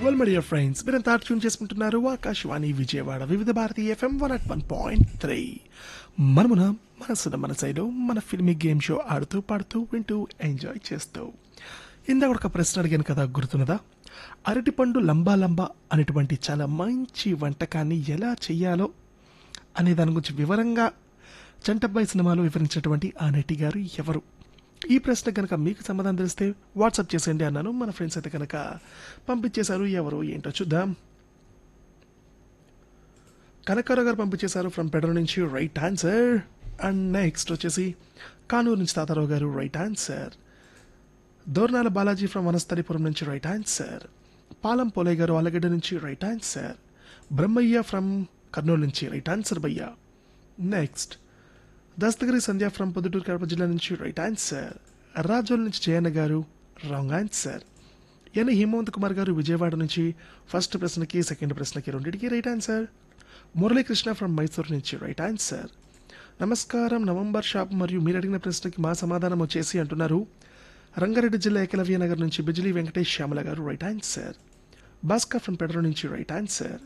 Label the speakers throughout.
Speaker 1: well my dear friends మీరంతా tune చేసుకుంటున్నారు Akashvani Vijayawada Vividh Bharati FM one at one point three మనమున మనసున మన సైడ్ మన ఫిల్మీ గేమ్ షో ఆడుతూ పాడుతూ వింటూ ఎంజాయ్ చేస్తూ ఇందాక ఒక ప్రశ్న అడిగాను కదా గుర్తున్నదా అరటిపండు లంబా లంబా అనేటువంటి చాలా మంచి వంటకాన్ని ఎలా చెయ్యాలో అనే దాని గురించి వివరంగా చంటబ్బాయి సినిమాలో వివరించినటువంటి ఆ నటి గారు ఎవరు ఈ ప్రశ్న కనుక మీకు సమాధానం తెలిస్తే వాట్సాప్ చేసేయండి అన్నాను మన ఫ్రెండ్స్ అయితే కనుక పంపించేశారు ఎవరు ఏంటో చూద్దాం కనకారావు గారు పంపించేశారు ఫ్రమ్ పెడర్ నుంచి రైట్ ఆన్సర్ అండ్ నెక్స్ట్ వచ్చేసి కానూరు నుంచి Tatarao garu right answer Dornala Balaji from Vanasthalipuram నుంచి రైట్ ఆన్సర్ పాలం పోలయ్య గారు ఆలగడ్డ నుంచి right answer Brahmaiah from Kurnool నుంచి రైట్ ఆన్సర్ భయ్య నెక్స్ట్ దస్తగిరి సంధ్య ఫ్రమ్ పొద్దుటూరు కడప జిల్లా నుంచి రైట్ ఆన్సర్ రాజోల్ నుంచి Jayanna garu wrong answer N Hemanth Kumar garu Vijayawada నుంచి ఫస్ట్ ప్రశ్నకి సెకండ్ ప్రశ్నకి రెండింటికి right answer Muralikrishna from Mysore నుంచి రైట్ ఆన్సర్ నమస్కారం నవంబర్ షాప్ మరియు మీరు అడిగిన ప్రశ్నకి మా సమాధానం వచ్చేసి అంటున్నారు రంగారెడ్డి జిల్లా ఏకలవ్య నగర్ నుంచి Bijli Venkatesh Shyamala garu right answer Bhaskar from Pedara నుంచి రైట్ ఆన్సర్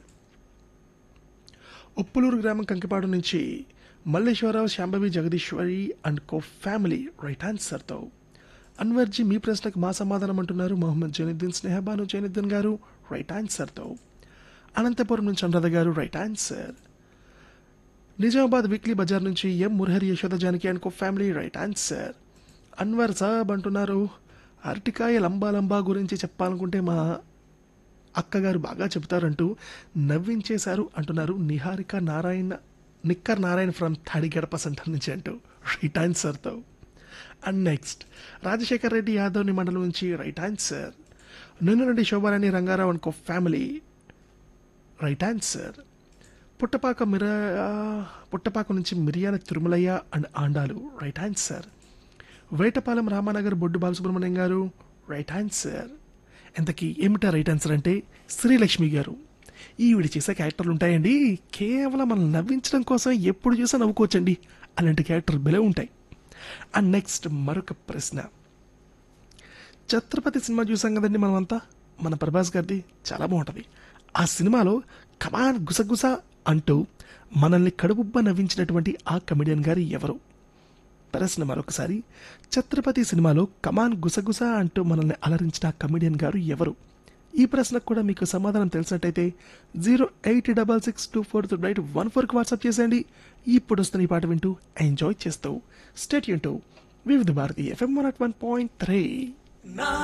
Speaker 1: ఉప్పులూరు గ్రామం కంకిపాడు నుంచి Malleswararao Sambhavi Jagadeeswari and co family right ఆన్సర్తో అన్వర్జీ మీ ప్రశ్నకు మా సమాధానం అంటున్నారు మొహమ్మద్ జైనుద్దీన్ స్నేహబాను జైనుద్దీన్ గారు రైట్ ఆన్సర్తో అనంతపురం నుంచి Anuradha garu right answer Nizamabad weekly bazaar నుంచి M Murahari Yashoda Janaki and co family right answer Anwar saab అంటున్నారు అరటికాయ లంబా లంబా గురించి చెప్పాలనుకుంటే మా అక్కగారు బాగా చెబుతారంటూ నవ్వించేశారు అంటున్నారు నిహారిక నారాయణ నిక్కర్ నారాయణ ఫ్రమ్ థాడిగడప సెంటర్ నుంచి అంటూ రైట్ ఆన్సర్తో అండ్ నెక్స్ట్ రాజశేఖర్ రెడ్డి యాదవ్ని మండలం నుంచి రైట్ ఆన్సర్ నిన్న నుండి Shobharani Rangarao and co family right answer Puttapaka మిర పుట్టపాక నుంచి Miriyala Tirumalaiah and Andalu right answer Vetapalem Ramanagar Boddu Balasubrahmanyam garu right answer ఎంతకీ ఏమిటా రైట్ ఆన్సర్ అంటే శ్రీలక్ష్మి గారు ఈవిడ చేసే క్యారెక్టర్లు ఉంటాయండి కేవలం మనం నవ్వించడం కోసం ఎప్పుడు చూసా నవ్వుకోవచ్చండి అలాంటి క్యారెక్టర్ బెలే ఉంటాయి అండ్ నెక్స్ట్ మరొక ప్రశ్న ఛత్రపతి సినిమా చూసాం కదండి మనమంతా మన ప్రభాస్ గారిది చాలా బాగుంటుంది ఆ సినిమాలో కమాన్ గుసగుస అంటూ మనల్ని కడుపుబ్బ నవ్వించినటువంటి ఆ కమెడియన్ గారు ఎవరు ప్రశ్న మరొకసారి ఛత్రపతి సినిమాలో కమాన్ గుసగుస అంటూ మనల్ని అలరించిన ఆ కమెడియన్ గారు ఎవరు ఈ ప్రశ్నకు కూడా మీకు సమాధానం తెలిసినట్టయితే zero eight double six two four right one ఫోర్కి వాట్సాప్ చేసేయండి ఇప్పుడు వస్తున్న ఈ పాట వింటూ ఎంజాయ్ చేస్తూ స్టేట్ యూన్ Vividh Bharati FM one at one point three